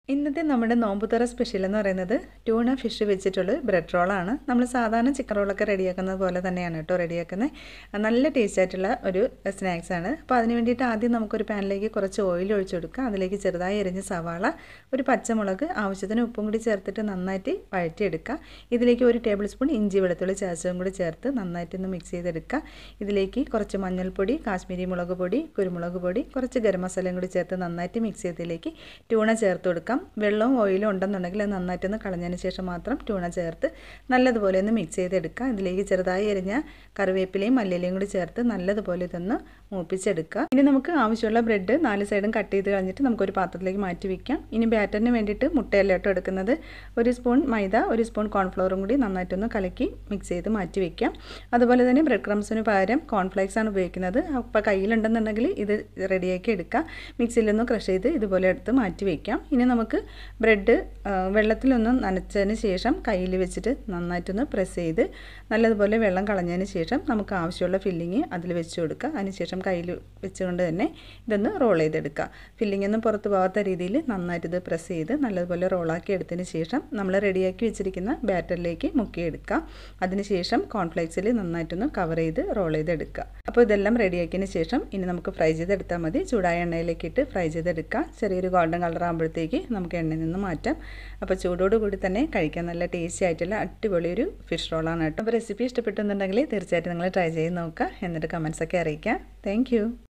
ഇന്നത്തെ നമ്മുടെ നോമ്പുതുറ സ്പെഷ്യൽ എന്ന് പറയുന്നത് ട്യൂണ ഫിഷ് വെച്ചിട്ടുള്ള ബ്രെഡ് റോളാണ് നമ്മൾ സാധാരണ ചിക്കൻ റോളൊക്കെ റെഡിയാക്കുന്നത് പോലെ തന്നെയാണ് കേട്ടോ റെഡിയാക്കുന്നത് നല്ല ടേസ്റ്റ് ആയിട്ടുള്ള ഒരു സ്നാക്സ് ആണ് അപ്പോൾ അതിന് വേണ്ടിയിട്ട് ആദ്യം നമുക്കൊരു പാനിലേക്ക് കുറച്ച് ഓയിൽ ഒഴിച്ചു കൊടുക്കുക അതിലേക്ക് ചെറുതായി എരിഞ്ഞ സവാള ഒരു പച്ചമുളക് ആവശ്യത്തിന് ഉപ്പും കൂടി ചേർത്തിട്ട് നന്നായിട്ട് വഴറ്റിയെടുക്കുക ഇതിലേക്ക് ഒരു ടേബിൾ സ്പൂൺ ഇഞ്ചി വെളുത്തുള്ളി ചതച്ചതും കൂടി ചേർത്ത് നന്നായിട്ടൊന്ന് മിക്സ് ചെയ്തെടുക്കുക ഇതിലേക്ക് കുറച്ച് മഞ്ഞൾപ്പൊടി കാശ്മീരി മുളക് പൊടി കുരുമുളക് പൊടി കുറച്ച് ഗരം മസാലയും കൂടി ചേർത്ത് നന്നായിട്ട് മിക്സ് ചെയ്തതിലേക്ക് ട്യൂണ ചേർത്ത് കൊടുക്കാം വെള്ളവും ഓയിലും ഉണ്ടെന്നുണ്ടെങ്കിൽ അത് നന്നായിട്ടൊന്ന് കളഞ്ഞതിന് ശേഷം മാത്രം ട്യൂണ ചേർത്ത് നല്ലതുപോലെ ഒന്ന് മിക്സ് ചെയ്തെടുക്കുക ഇതിലേക്ക് ചെറുതായി എരിഞ്ഞ കറിവേപ്പിലയും മല്ലിയിലയും കൂടി ചേർത്ത് നല്ലതുപോലെ ഇതൊന്ന് മൂപ്പിച്ചെടുക്കുക ഇനി നമുക്ക് ആവശ്യമുള്ള ബ്രെഡ് നാല് സൈഡും കട്ട് ചെയ്ത് കളഞ്ഞിട്ട് നമുക്കൊരു പാത്രത്തിലേക്ക് മാറ്റി വയ്ക്കാം ഇനി ബാറ്ററിന് വേണ്ടിയിട്ട് മുട്ടയല്ല കേട്ടോ എടുക്കുന്നത് ഒരു സ്പൂൺ മൈദ ഒരു സ്പൂൺ കോൺഫ്ലവറും കൂടി നന്നായിട്ടൊന്ന് കലക്കി മിക്സ് ചെയ്ത് മാറ്റി വയ്ക്കാം അതുപോലെ തന്നെ ബ്രെഡ് ക്രംസിന് പകരം കോൺഫ്ലേക്സ് ആണ് ഉപയോഗിക്കുന്നത് അപ്പോൾ കയ്യിലുണ്ടെന്നുണ്ടെങ്കിൽ ഇത് റെഡിയാക്കി എടുക്കുക മിക്സിയിലൊന്ന് ക്രഷ് ചെയ്ത് ഇതുപോലെ എടുത്ത് മാറ്റി വയ്ക്കാം ഇനി നമുക്ക് ബ്രെഡ് വെള്ളത്തിലൊന്ന് നനച്ചതിന് ശേഷം കയ്യിൽ വെച്ചിട്ട് നന്നായിട്ടൊന്ന് പ്രസ് ചെയ്ത് നല്ലതുപോലെ വെള്ളം കളഞ്ഞതിന് ശേഷം നമുക്ക് ആവശ്യമുള്ള ഫില്ലിങ് അതിൽ വെച്ച് കൊടുക്കുക അതിനുശേഷം കയ്യിൽ വെച്ചുകൊണ്ട് തന്നെ ഇതൊന്ന് റോൾ ചെയ്തെടുക്കുക ഫില്ലിംഗ് ഒന്നും പുറത്ത് പോകാത്ത രീതിയിൽ നന്നായിട്ട് ഇത് പ്രസ് ചെയ്ത് നല്ലതുപോലെ റോളാക്കി എടുത്തതിന് ശേഷം നമ്മൾ റെഡിയാക്കി വെച്ചിരിക്കുന്ന ബാറ്ററിലേക്ക് മുക്കിയെടുക്കുക അതിനുശേഷം കോൺഫ്ലേക്സിൽ നന്നായിട്ടൊന്ന് കവർ ചെയ്ത് റോൾ ചെയ്തെടുക്കുക അപ്പോൾ ഇതെല്ലാം റെഡിയാക്കിയതിന് ശേഷം ഇനി നമുക്ക് ഫ്രൈ ചെയ്തെടുത്താൽ മതി ചൂടായ എണ്ണയിലേക്ക് ഇട്ട് ഫ്രൈ ചെയ്തെടുക്കുക ചെറിയൊരു ഗോൾഡൻ കളർ ആകുമ്പോഴത്തേക്ക് നമുക്ക് എണ്ണയിൽ നിന്ന് മാറ്റാം അപ്പോൾ ചൂടോട് കൂടി തന്നെ കഴിക്കാൻ നല്ല ടേസ്റ്റി ആയിട്ടുള്ള അടിപൊളി ഒരു ഫിഷ് റോളാണ് കേട്ടോ അപ്പോൾ റെസിപ്പി ഇഷ്ടപ്പെട്ടുന്നുണ്ടെങ്കിൽ തീർച്ചയായിട്ടും നിങ്ങൾ ട്രൈ ചെയ്ത് നോക്കുക എന്നിട്ട് കമൻസൊക്കെ അറിയിക്കുക താങ്ക്